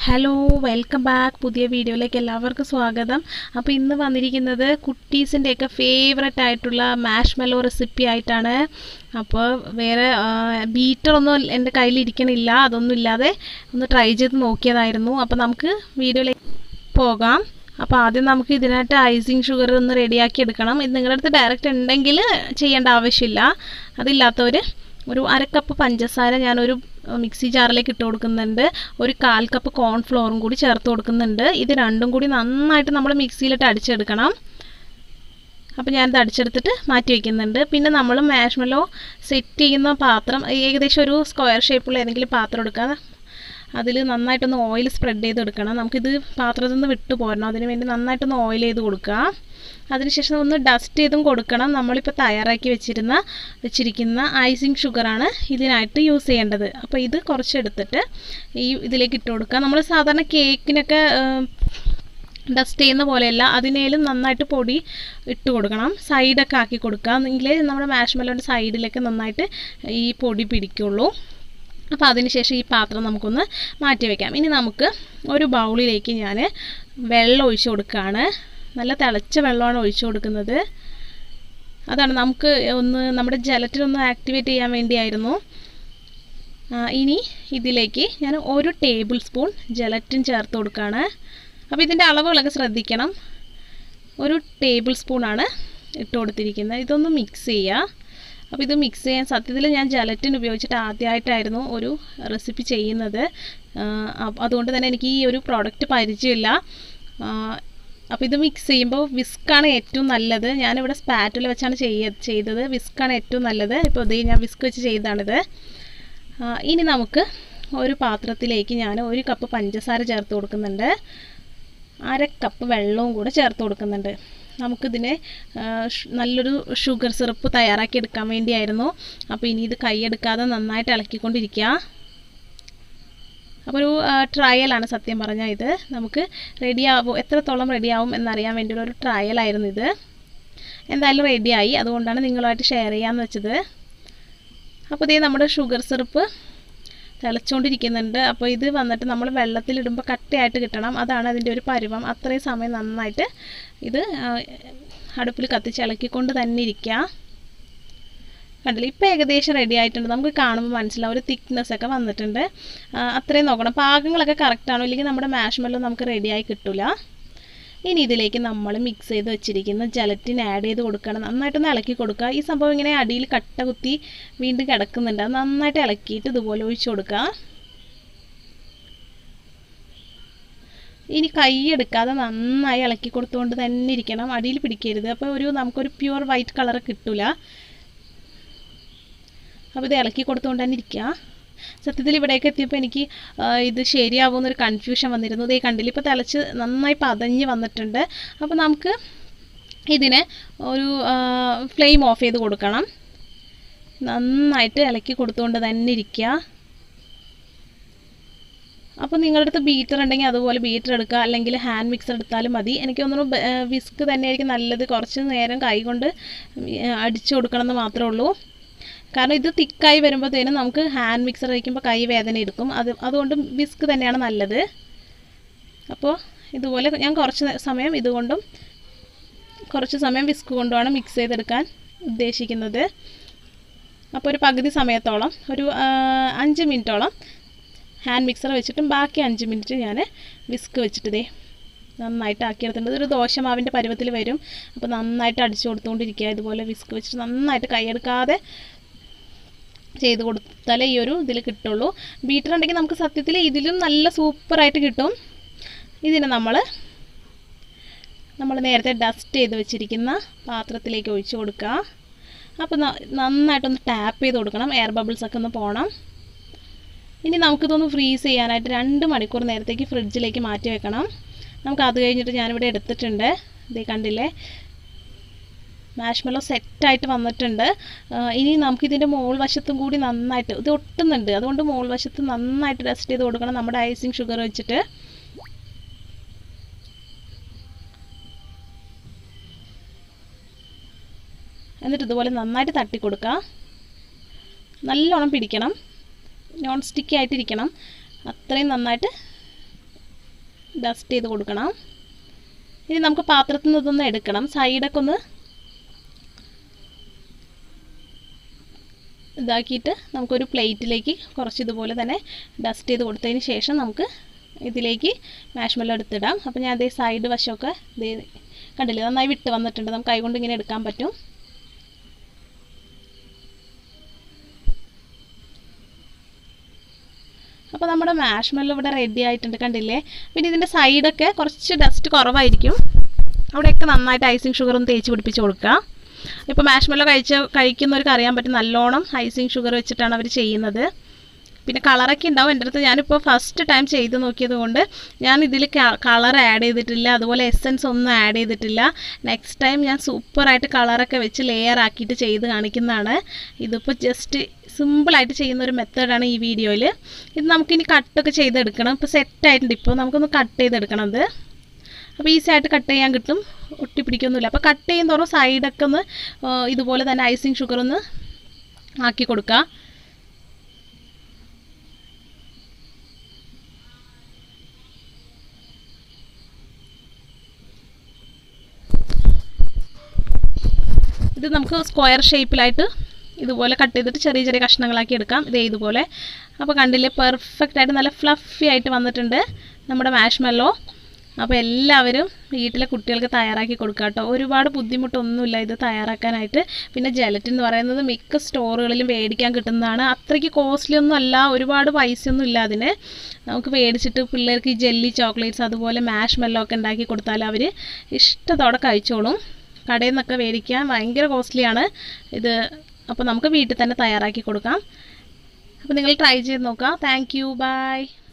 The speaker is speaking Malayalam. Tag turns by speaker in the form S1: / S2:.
S1: ഹലോ വെൽക്കം ബാക്ക് പുതിയ വീഡിയോയിലേക്ക് എല്ലാവർക്കും സ്വാഗതം അപ്പോൾ ഇന്ന് വന്നിരിക്കുന്നത് കുട്ടീസിൻ്റെയൊക്കെ ഫേവററ്റ് ആയിട്ടുള്ള മാഷ് മെല്ലോ റെസിപ്പി ആയിട്ടാണ് അപ്പോൾ വേറെ ബീറ്ററൊന്നും എൻ്റെ കയ്യിൽ ഇരിക്കണില്ല അതൊന്നും ഇല്ലാതെ ഒന്ന് ട്രൈ ചെയ്ത് നോക്കിയതായിരുന്നു അപ്പോൾ നമുക്ക് വീഡിയോയിലേക്ക് പോകാം അപ്പോൾ ആദ്യം നമുക്ക് ഇതിനായിട്ട് ഐസിങ് ഷുഗർ ഒന്ന് റെഡിയാക്കി എടുക്കണം ഇത് നിങ്ങളുടെ അടുത്ത് ഡയറക്റ്റ് ഉണ്ടെങ്കിൽ ചെയ്യേണ്ട ആവശ്യമില്ല അതില്ലാത്തവർ ഒരു അര കപ്പ് പഞ്ചസാര ഞാനൊരു മിക്സി ജാറിലേക്ക് ഇട്ട് കൊടുക്കുന്നുണ്ട് ഒരു കാൽ കപ്പ് കോൺഫ്ലോറും കൂടി ചേർത്ത് കൊടുക്കുന്നുണ്ട് ഇത് രണ്ടും കൂടി നന്നായിട്ട് നമ്മൾ മിക്സിയിലിട്ട് അടിച്ചെടുക്കണം അപ്പോൾ ഞാനിത് അടിച്ചെടുത്തിട്ട് മാറ്റി വയ്ക്കുന്നുണ്ട് പിന്നെ നമ്മൾ മാഷ്മെല്ലോ സെറ്റ് ചെയ്യുന്ന പാത്രം ഏകദേശം ഒരു സ്ക്വയർ ഷേപ്പുള്ള ഏതെങ്കിലും പാത്രം എടുക്കുക അതിൽ നന്നായിട്ടൊന്ന് ഓയിൽ സ്പ്രെഡ് ചെയ്ത് എടുക്കണം നമുക്കിത് പാത്രത്തിൽ നിന്ന് വിട്ടു പോരണം അതിന് വേണ്ടി നന്നായിട്ടൊന്ന് ഓയിൽ ചെയ്ത് കൊടുക്കുക അതിനുശേഷം ഒന്ന് ഡസ്റ്റ് ചെയ്തും കൊടുക്കണം നമ്മളിപ്പോൾ തയ്യാറാക്കി വെച്ചിരുന്ന വെച്ചിരിക്കുന്ന ഐസിങ് ഷുഗറാണ് ഇതിനായിട്ട് യൂസ് ചെയ്യേണ്ടത് അപ്പോൾ ഇത് കുറച്ചെടുത്തിട്ട് ഈ ഇതിലേക്ക് ഇട്ട് കൊടുക്കുക നമ്മൾ സാധാരണ കേക്കിനൊക്കെ ഡസ്റ്റ് ചെയ്യുന്ന പോലെയല്ല അതിനേലും നന്നായിട്ട് പൊടി ഇട്ട് കൊടുക്കണം സൈഡൊക്കെ ആക്കി കൊടുക്കുക എങ്കിലേ നമ്മുടെ മാഷ്മെല്ലോൻ്റെ സൈഡിലൊക്കെ നന്നായിട്ട് ഈ പൊടി പിടിക്കുള്ളൂ അപ്പോൾ അതിനുശേഷം ഈ പാത്രം നമുക്കൊന്ന് മാറ്റി വയ്ക്കാം ഇനി നമുക്ക് ഒരു ബൗളിലേക്ക് ഞാൻ വെള്ളം ഒഴിച്ച് കൊടുക്കുകയാണ് നല്ല തിളച്ച വെള്ളമാണ് ഒഴിച്ചു കൊടുക്കുന്നത് അതാണ് നമുക്ക് ഒന്ന് നമ്മുടെ ജലറ്റിൽ ഒന്ന് ആക്ടിവേറ്റ് ചെയ്യാൻ വേണ്ടിയായിരുന്നു ഇനി ഇതിലേക്ക് ഞാൻ ഒരു ടേബിൾ സ്പൂൺ ജലറ്റിൻ ചേർത്ത് കൊടുക്കുകയാണ് അപ്പോൾ ഇതിൻ്റെ അളവുകളൊക്കെ ശ്രദ്ധിക്കണം ഒരു ടേബിൾ സ്പൂണാണ് ഇട്ട് കൊടുത്തിരിക്കുന്നത് ഇതൊന്ന് മിക്സ് ചെയ്യുക അപ്പോൾ ഇത് മിക്സ് ചെയ്യാൻ സത്യത്തിൽ ഞാൻ ജലറ്റിൻ ഉപയോഗിച്ചിട്ട് ആദ്യമായിട്ടായിരുന്നു ഒരു റെസിപ്പി ചെയ്യുന്നത് അതുകൊണ്ട് തന്നെ എനിക്ക് ഈ ഒരു പ്രോഡക്റ്റ് പരിചയമില്ല അപ്പോൾ ഇത് മിക്സ് ചെയ്യുമ്പോൾ വിസ്ക്കാണ് ഏറ്റവും നല്ലത് ഞാനിവിടെ സ്പാറ്റിൽ വെച്ചാണ് ചെയ്യ ചെയ്തത് വിസ്ക്കാണ് ഏറ്റവും നല്ലത് ഇപ്പോൾ ഇത് ഞാൻ വിസ്ക് വെച്ച് ചെയ്തതാണിത് ഇനി നമുക്ക് ഒരു പാത്രത്തിലേക്ക് ഞാൻ ഒരു കപ്പ് പഞ്ചസാര ചേർത്ത് കൊടുക്കുന്നുണ്ട് അര കപ്പ് വെള്ളവും കൂടെ ചേർത്ത് കൊടുക്കുന്നുണ്ട് നമുക്കിതിനെ നല്ലൊരു ഷുഗർ സിറപ്പ് തയ്യാറാക്കി എടുക്കാൻ വേണ്ടിയായിരുന്നു അപ്പോൾ ഇനി ഇത് കൈയെടുക്കാതെ നന്നായിട്ട് ഇളക്കിക്കൊണ്ടിരിക്കുക അപ്പോൾ ഒരു ട്രയലാണ് സത്യം പറഞ്ഞാൽ ഇത് നമുക്ക് റെഡിയാവും എത്രത്തോളം റെഡിയാവും എന്നറിയാൻ വേണ്ടിയുള്ള ഒരു ട്രയലായിരുന്നു ഇത് എന്തായാലും റെഡിയായി അതുകൊണ്ടാണ് നിങ്ങളുമായിട്ട് ഷെയർ ചെയ്യാമെന്ന് വെച്ചത് അപ്പോൾ ഇതേ നമ്മുടെ ഷുഗർ സിറപ്പ് തിളച്ചുകൊണ്ടിരിക്കുന്നുണ്ട് അപ്പോൾ ഇത് വന്നിട്ട് നമ്മൾ വെള്ളത്തിലിടുമ്പോൾ കട്ടയായിട്ട് കിട്ടണം അതാണ് അതിൻ്റെ ഒരു പരുവം അത്രയും സമയം നന്നായിട്ട് ഇത് അടുപ്പിൽ കത്തിച്ച് ഇളക്കിക്കൊണ്ട് തന്നെ ഇരിക്കുക കണ്ടില്ല ഇപ്പോൾ ഏകദേശം റെഡി ആയിട്ടുണ്ട് നമുക്ക് കാണുമ്പോൾ മനസ്സിലാവും ഒരു തിക്നെസ് ഒക്കെ വന്നിട്ടുണ്ട് അത്രയും നോക്കണം പാകങ്ങളൊക്കെ കറക്റ്റാണോ ഇല്ലെങ്കിൽ നമ്മുടെ മാഷ്മെല്ലോ നമുക്ക് റെഡിയായി കിട്ടില്ല ഇനി ഇതിലേക്ക് നമ്മൾ മിക്സ് ചെയ്ത് വെച്ചിരിക്കുന്ന ജലറ്റിൻ ആഡ് ചെയ്ത് കൊടുക്കണം നന്നായിട്ടൊന്ന് ഇളക്കി കൊടുക്കുക ഈ സംഭവം ഇങ്ങനെ അടിയിൽ കട്ട കുത്തി വീണ്ടും കിടക്കുന്നുണ്ട് അത് നന്നായിട്ട് ഇളക്കിയിട്ട് ഇതുപോലെ ഒഴിച്ചു കൊടുക്കുക ഇനി കൈ എടുക്കാതെ നന്നായി ഇളക്കി കൊടുത്തുകൊണ്ട് തന്നെ ഇരിക്കണം അടിയിൽ പിടിക്കരുത് അപ്പോൾ ഒരു നമുക്കൊരു പ്യുവർ വൈറ്റ് കളർ കിട്ടില്ല അപ്പോൾ ഇത് ഇളക്കി കൊടുത്തുകൊണ്ട് തന്നെ ഇരിക്കുക സത്യത്തിൽ ഇവിടേക്ക് എത്തിയപ്പോൾ എനിക്ക് ഇത് ശരിയാവുമെന്നൊരു കൺഫ്യൂഷൻ വന്നിരുന്നു ഇതേ കണ്ടില്ല ഇപ്പോൾ തിളച്ച് നന്നായി പതഞ്ഞ് വന്നിട്ടുണ്ട് അപ്പോൾ നമുക്ക് ഇതിനെ ഒരു ഫ്ലെയിം ഓഫ് ചെയ്ത് കൊടുക്കണം നന്നായിട്ട് ഇളക്കി കൊടുത്തുകൊണ്ട് തന്നെ ഇരിക്കുക അപ്പോൾ നിങ്ങളുടെ അടുത്ത് ബീറ്റർ ഉണ്ടെങ്കിൽ അതുപോലെ ബീറ്റർ എടുക്കുക അല്ലെങ്കിൽ ഹാൻഡ് മിക്സർ എടുത്താലും മതി എനിക്ക് തോന്നുന്നു വിസ്ക് തന്നെയായിരിക്കും നല്ലത് കുറച്ച് നേരം കൈ കൊണ്ട് അടിച്ചു കൊടുക്കണം എന്ന് മാത്രമേ ഉള്ളൂ കാരണം ഇത് തിക്കായി വരുമ്പോഴത്തേനും നമുക്ക് ഹാൻഡ് മിക്സർ വയ്ക്കുമ്പോൾ കൈ വേദന എടുക്കും അത് അതുകൊണ്ട് വിസ്ക് തന്നെയാണ് നല്ലത് അപ്പോൾ ഇതുപോലെ ഞാൻ കുറച്ച് സമയം ഇതുകൊണ്ടും കുറച്ച് സമയം വിസ്ക് കൊണ്ടുമാണ് മിക്സ് ചെയ്തെടുക്കാൻ ഉദ്ദേശിക്കുന്നത് അപ്പോൾ ഒരു പകുതി സമയത്തോളം ഒരു അഞ്ച് മിനിറ്റോളം ഹാൻഡ് മിക്സർ വെച്ചിട്ടും ബാക്കി അഞ്ച് മിനിറ്റ് ഞാൻ വിസ്ക് വെച്ചിട്ട് ഇതേ നന്നായിട്ട് ആക്കിയെടുത്തിട്ടുണ്ട് ഇതൊരു ദോശമാവിൻ്റെ പരുവത്തിൽ വരും അപ്പോൾ നന്നായിട്ട് അടിച്ചു കൊടുത്തുകൊണ്ടിരിക്കുക ഇതുപോലെ വിസ്ക് വെച്ചിട്ട് നന്നായിട്ട് കൈയെടുക്കാതെ ചെയ്ത് കൊടുത്താലേ ഈ ഒരു ഇതിൽ കിട്ടുള്ളൂ ബീറ്റർ ഉണ്ടെങ്കിൽ നമുക്ക് സത്യത്തിൽ ഇതിലും നല്ല സൂപ്പറായിട്ട് കിട്ടും ഇതിന് നമ്മൾ നമ്മൾ നേരത്തെ ഡസ്റ്റ് ചെയ്ത് വെച്ചിരിക്കുന്ന പാത്രത്തിലേക്ക് ഒഴിച്ചു കൊടുക്കുക അപ്പോൾ നന്നായിട്ടൊന്ന് ടാപ്പ് ചെയ്ത് കൊടുക്കണം എയർ ബബിൾസ് ഒക്കെ ഒന്ന് പോകണം ഇനി നമുക്കിതൊന്ന് ഫ്രീസ് ചെയ്യാനായിട്ട് രണ്ട് മണിക്കൂർ നേരത്തേക്ക് ഫ്രിഡ്ജിലേക്ക് മാറ്റി വെക്കണം നമുക്ക് അത് കഴിഞ്ഞിട്ട് ഞാനിവിടെ എടുത്തിട്ടുണ്ട് ഇതേ കണ്ടില്ലേ മാഷ്മെല്ലോ സെറ്റായിട്ട് വന്നിട്ടുണ്ട് ഇനി നമുക്കിതിൻ്റെ മോൾ വശത്തും കൂടി നന്നായിട്ട് ഇത് ഒട്ടുന്നുണ്ട് അതുകൊണ്ട് മോൾ വശത്ത് നന്നായിട്ട് ഡസ്റ്റ് ചെയ്ത് കൊടുക്കണം നമ്മുടെ ഐസിങ് ഷുഗർ വെച്ചിട്ട് എന്നിട്ട് ഇതുപോലെ നന്നായിട്ട് തട്ടി കൊടുക്കുക നല്ലോണം പിടിക്കണം നോൺ സ്റ്റിക്കി ആയിട്ടിരിക്കണം അത്രയും നന്നായിട്ട് ഡസ്റ്റ് ചെയ്ത് കൊടുക്കണം ഇനി നമുക്ക് പാത്രത്തിൽ നിന്ന് ഇതൊന്ന് എടുക്കണം സൈഡൊക്കെ ഒന്ന് ഇതാക്കിയിട്ട് നമുക്കൊരു പ്ലേറ്റിലേക്ക് കുറച്ച് ഇതുപോലെ തന്നെ ഡസ്റ്റ് ചെയ്ത് കൊടുത്തതിന് ശേഷം നമുക്ക് ഇതിലേക്ക് മാഷ്മെല്ലോ എടുത്തിടാം അപ്പോൾ ഞാൻ അതേ സൈഡ് വശമൊക്കെ ഇതേ കണ്ടില്ലേ നന്നായി വിട്ട് വന്നിട്ടുണ്ട് നമുക്ക് കൈകൊണ്ട് ഇങ്ങനെ എടുക്കാൻ പറ്റും അപ്പോൾ നമ്മുടെ മാഷ്മെല്ലോ ഇവിടെ റെഡി ആയിട്ടുണ്ട് കണ്ടില്ലേ പിന്നെ ഇതിൻ്റെ സൈഡൊക്കെ കുറച്ച് ഡസ്റ്റ് കുറവായിരിക്കും അവിടെയൊക്കെ നന്നായിട്ട് ഐസിങ് ഷുഗർ ഒന്ന് തേച്ച് പിടിപ്പിച്ച് കൊടുക്കുക ഇപ്പോൾ മാഷ്മെല്ലോ കഴിച്ച കഴിക്കുന്നവർക്ക് അറിയാൻ പറ്റും നല്ലോണം ഐസിങ് ഷുഗർ വെച്ചിട്ടാണ് അവർ ചെയ്യുന്നത് പിന്നെ കളറൊക്കെ ഉണ്ടാവും എൻ്റെ അടുത്ത് ഞാനിപ്പോൾ ഫസ്റ്റ് ടൈം ചെയ്ത് നോക്കിയത് കൊണ്ട് ഞാൻ ഇതിൽ കളർ ആഡ് ചെയ്തിട്ടില്ല അതുപോലെ എസൻസ് ഒന്നും ആഡ് ചെയ്തിട്ടില്ല നെക്സ്റ്റ് ടൈം ഞാൻ സൂപ്പറായിട്ട് കളറൊക്കെ വെച്ച് ലെയർ ആക്കിയിട്ട് ചെയ്ത് കാണിക്കുന്നതാണ് ഇതിപ്പോൾ ജസ്റ്റ് സിമ്പിളായിട്ട് ചെയ്യുന്ന ഒരു മെത്തേഡാണ് ഈ വീഡിയോയിൽ ഇത് നമുക്കിനി കട്ടൊക്കെ ചെയ്തെടുക്കണം ഇപ്പോൾ സെറ്റായിട്ടുണ്ട് ഇപ്പോൾ നമുക്കൊന്ന് കട്ട് ചെയ്തെടുക്കണം ഇത് അപ്പോൾ ഈസി ആയിട്ട് കട്ട് ചെയ്യാൻ കിട്ടും ഒട്ടിപ്പിടിക്കൊന്നുമില്ല അപ്പോൾ കട്ട് ചെയ്യും തോറും സൈഡൊക്കെ ഒന്ന് ഇതുപോലെ തന്നെ ഐസിങ് ഷുഗർ ഒന്ന് ആക്കി കൊടുക്കുക ഇത് നമുക്ക് സ്ക്വയർ ഷേപ്പിലായിട്ട് ഇതുപോലെ കട്ട് ചെയ്തിട്ട് ചെറിയ ചെറിയ കഷ്ണങ്ങളാക്കി എടുക്കാം ഇതേ ഇതുപോലെ അപ്പോൾ കണ്ടില്ലേ പെർഫെക്റ്റ് ആയിട്ട് നല്ല ഫ്ലഫി ആയിട്ട് വന്നിട്ടുണ്ട് നമ്മുടെ മാഷ്മെല്ലോ അപ്പോൾ എല്ലാവരും വീട്ടിലെ കുട്ടികൾക്ക് തയ്യാറാക്കി കൊടുക്കുക കേട്ടോ ഒരുപാട് ബുദ്ധിമുട്ടൊന്നുമില്ല ഇത് തയ്യാറാക്കാനായിട്ട് പിന്നെ ജലറ്റിൻ എന്ന് പറയുന്നത് മിക്ക സ്റ്റോറുകളിലും മേടിക്കാൻ കിട്ടുന്നതാണ് അത്രയ്ക്ക് കോസ്റ്റ്ലി ഒന്നും അല്ല ഒരുപാട് പൈസയൊന്നും ഇല്ല അതിന് നമുക്ക് മേടിച്ചിട്ട് പിള്ളേർക്ക് ഈ ജെല്ലി ചോക്ലേറ്റ്സ് അതുപോലെ മാഷ് മെല്ലോ ഒക്കെ ഉണ്ടാക്കി കൊടുത്താൽ അവർ ഇഷ്ടത്തോടെ കഴിച്ചോളും കടയിൽ നിന്നൊക്കെ മേടിക്കാൻ ഭയങ്കര കോസ്റ്റ്ലിയാണ് ഇത് അപ്പോൾ നമുക്ക് വീട്ടിൽ തന്നെ തയ്യാറാക്കി കൊടുക്കാം അപ്പോൾ നിങ്ങൾ ട്രൈ ചെയ്ത് നോക്കാം താങ്ക് യു ബൈ